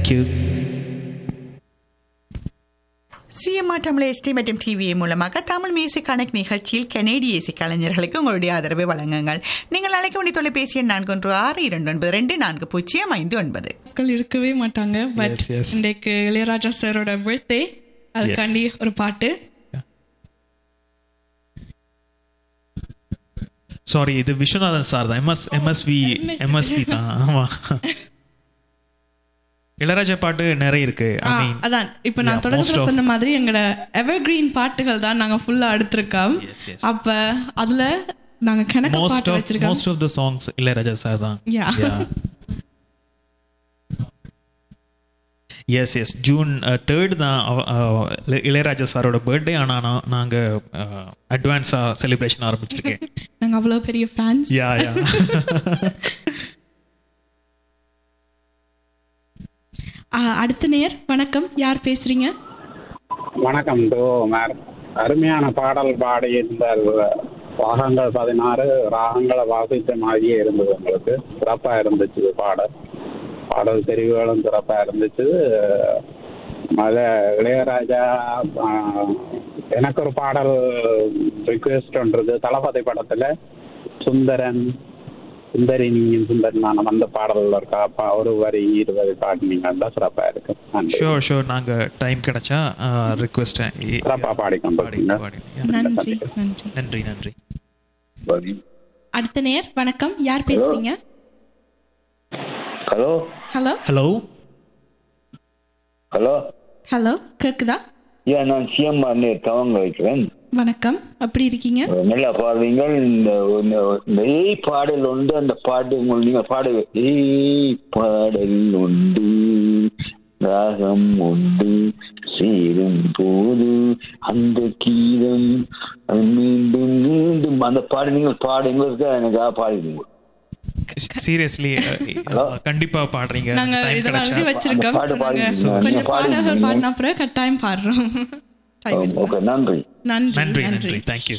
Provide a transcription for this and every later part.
Thank you CMR Tamil எஸ்டி மற்றும் டிவிஏ மூலமாக தமிழ் மியூசிக் கணக்கு நிகழ்ச்சியில் கனேடிய இசை கலைஞர்களுக்கு உங்களுடைய ஆதரவை வழங்குங்கள் நீங்கள் அழைக்க வேண்டிய தொலைபேசி எண் நான்கு ஒன்று ஆறு இரண்டு ஒன்பது ரெண்டு நான்கு பூஜ்ஜியம் ஐந்து ஒன்பது மக்கள் இருக்கவே மாட்டாங்க பட் Yes, yes. இன்றைக்கு இளையராஜா சாரோட பர்த்டே அதுக்காண்டி ஒரு பாட்டு சாரி இது விஸ்வநாதன் சார் தான் எம்எஸ் எம்எஸ்வி எம்எஸ்வி தான் ஆமா இளையராஜா பாட்டு நிறைய இருக்கு ஐ ஆ, மீன் அதான் இப்ப நான் Yeah, தொடக்கத்துல most of- சொன்ன மாதிரி எங்களோட எவர்கிரீன் பாட்டுகள் தான் நாங்க ஃபுல்லா எடுத்திருக்கோம் Yes, yes. அப்ப அதுல நாங்க கணக்கு மோஸ்ட் பாட்டு ஆஃப் வச்சிருக்கோம் most of the songs Ilaiyaraaja sir தான் Yeah. Yes yes June third தான் அவ- அஹ், இளைய- இளையராஜா சாரோட பர்த்டே ஆனா நான் நாங்க அட்வான்ஸா செலிப்ரேஷன் ஆரம்பிச்சிருக்கேன் நாங்க அவ்வளவு பெரிய ஃபேன்ஸ் யா யா அடுத்த நேர் வணக்கம் யார் பேசுறீங்க வணக்கம் தோமர் அருமையான பாடல் பாடியிருந்தார் ராகங்கள் பதினாறு ராகங்களை வாசித்த மாதிரியே இருந்தது உங்களுக்கு சிறப்பா இருந்துச்சு இது பாடல் பாடல் தெரிவுகளும் சிறப்பா இருந்துச்சு மத இளையராஜா ஆஹ், எனக்கு ஒரு பாடல் ரிக்வெஸ்ட்ன்றது தளபதி படத்துல சுந்தரன் சுந்தரி நீயும் சுந்தரன் நானும் அந்த பாடல் இருக்கா பா- ஒரு வரி இருவரி பாடினீங்கன்னா சிறப்பா இருக்கு நன்றி ஷோர் ஷோர் நாங்க டைம் கிடைச்சா ரிக்வெஸ்ட் சிறப்பா பாடிக்கொண்டிருக்கீங்க நன்றி நன்றி நன்றி நன்றி அடுத்த நேர் வணக்கம் யார் பேசுறீங்க hello hello hello hello hello கேக்குதா ஏன் நான் சிஎம்ஆர் தவங்க வைக்கிறேன் வணக்கம் அப்படி இருக்கீங்க நல்லா பாடுவீங்க இந்த இந்த- இந்த ஏய் பாடல் உண்டு அந்த பாட்டு உங்களுக்கு நீங்க பாடுங்க ஏய் பாடல் உண்டு ராகம் உண்டு சேரும் போது அந்த கீதம் அது மீண்டும் மீண்டும் அந்த பாடு நீங்கள் பாடுங்களுக்கு எனக்கு பாடுவீங்க சீரியஸ்லி கண்டிப்பா பாடுறீங்க நாங்க டைம் இதெல்லாம் எழுதி கிடைச்சா வச்சிருக்கோம் பாடு so நாங்க பாடுங்க. கொஞ்சம் நீங்க பாடுங்க. பாடல்கள் பாடின அப்புறம் கட்டாயம் பாடுறோம் Time இல்ல. ஓகே நன்றி நன்றி நன்றி நன்றி நன்றி தேங்க்யூ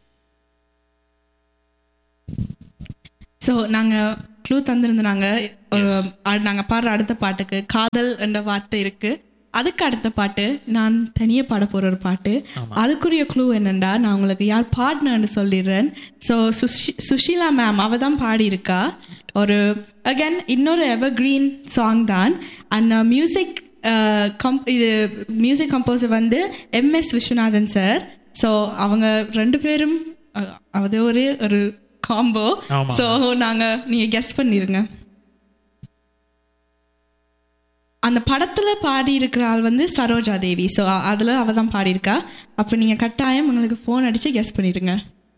ஸோ நாங்க க்ளூ தந்திருந்தாங்க ஒரு அ- நாங்க பாடுற அடுத்த பாட்டுக்கு காதல் என்ற வார்த்தை இருக்கு அதுக்கு அடுத்த பாட்டு நான் தனியே பாட போற ஒரு பாட்டு அதுக்குரிய க்ளூ என்னண்டா நான் உங்களுக்கு யார் பாடினு சொல்லிடுறேன் ஸோ சுஷீலா மேம் அவ தான் பாடியிருக்கா ஒரு அகைன் இன்னொரு எவர் கிரீன் சாங் தான் அண்ட் மியூசிக் கம் இது மியூசிக் கம்போசர் வந்து எம்எஸ் விஸ்வநாதன் சார் ஸோ அவங்க ரெண்டு பேரும் அஹ், அது ஒரே ஒரு காம்போ ஆமா. ஸோ நாங்க நீங்க கெஸ் பண்ணிருங்க அந்த படத்துல பாடி இருக்கிற ஆள் வந்து சரோஜா தேவி ஸோ அதுல அவ தான் பாடியிருக்கா அப்போ நீங்க கட்டாயம் உங்களுக்கு ஃபோன் அடிச்சு கெஸ் பண்ணிருங்க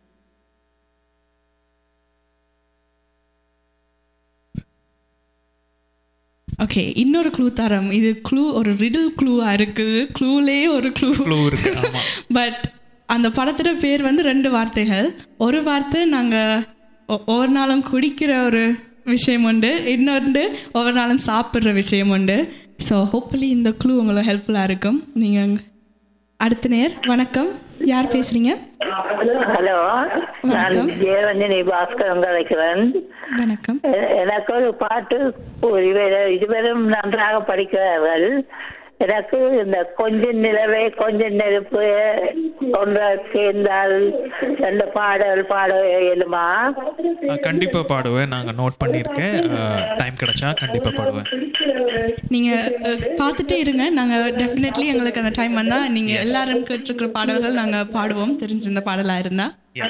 ஓகே இன்னொரு க்ளூ தரம் இது க்ளூ ஒரு ரிடில் க்ளூவா இருக்குது க்ளூலே ஒரு க்ளூ க்ளூ இருக்கு ஆமா பட் அந்த படத்தோட பேர் வந்து ரெண்டு வார்த்தைகள் ஒரு வார்த்தை நாங்க ஒ- ஒவ்வொரு நாளும் குடிக்கிற ஒரு விஷயம் உண்டு இன்னொன்று ஒவ்வொரு நாளும் சாப்பிட்ற விஷயம் உண்டு ஸோ ஹோப்ஃபுல்லி இந்த க்ளூ உங்களுக்கு ஹெல்ப்ஃபுல்லாக இருக்கும் நீங்கள் அடுத்த நேர் வணக்கம் யார் பேசுறீங்க ஹலோ நான் வணக்கம். ஜெயரஞ்சனி பாஸ்கரன் கிடைக்கிறேன் வணக்கம் எ- எனக்கு ஒரு பாட்டு இதுவரை இதுவரும் நன்றாக படிக்கிறார்கள் எனக்கு இந்த கொஞ்சம் நிலவே கொஞ்சம் நெருப்பு ஒன்றை சேர்ந்தால் ரெண்டு பாடல் பாட இயலுமா அஹ், கண்டிப்பா பாடுவேன் நாங்க நோட் பண்ணியிருக்கேன் டைம் கிடைச்சா கண்டிப்பா பாடுவேன் நீங்கள் பார்த்துட்டே இருங்க நாங்கள் டெஃபினெட்லி எங்களுக்கு அந்த டைம் வந்தால் நீங்கள் எல்லாரும் கேட்டிருக்கிற பாடல்கள் நாங்கள் பாடுவோம் தெரிஞ்சிருந்த பாடலாக இருந்தா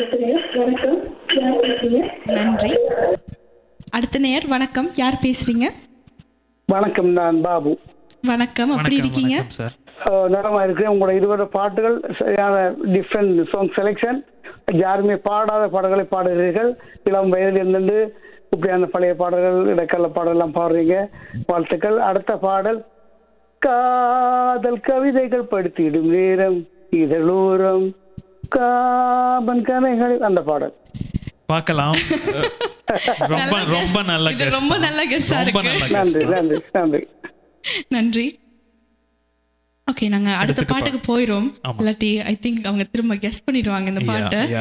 நன்றி அடுத்த நேர் வணக்கம் யார் பேசுறீங்க வணக்கம் நான் பாபு வணக்கம் அப்படி வணக்கம் இருக்கீங்க வணக்கம் சார் அஹ் நலமா இருக்கு உங்களோட இருவர பாட்டுகள் சரியான டிஃப்ரெண்ட் சாங் செலெக்ஷன் யாருமே பாடாத பாடல்களை பாடுகிறீர்கள் இளம் வயதில் இருந்து இப்படியான பழைய பாடல்கள் இடைக்கால பாடல் எல்லாம் பாடுறீங்க வாழ்த்துக்கள் அடுத்த பாடல் காதல் கவிதைகள் படித்திடும் நேரம் இதழூரம் காபன் கதைகள் அந்த பாடல் பார்க்கலாம் அஹ், ரொம்ப நல்ல guess. ரொம்ப நல்ல இது guess ரொம்ப தான். நல்ல guess ஆ ரொம்ப இருக்கு. நல்ல guess நன்றி தான். நன்றி நன்றி நன்றி ஓகே நாங்க அடுத்த அடுத்துக்கு பாட்டுக்கு போயிரும் ஆமா. இல்லாட்டி ஐ திங்க் அவங்க திரும்ப கெஸ் பண்ணிடுவாங்க இந்த Yeah, பாட்டை yeah.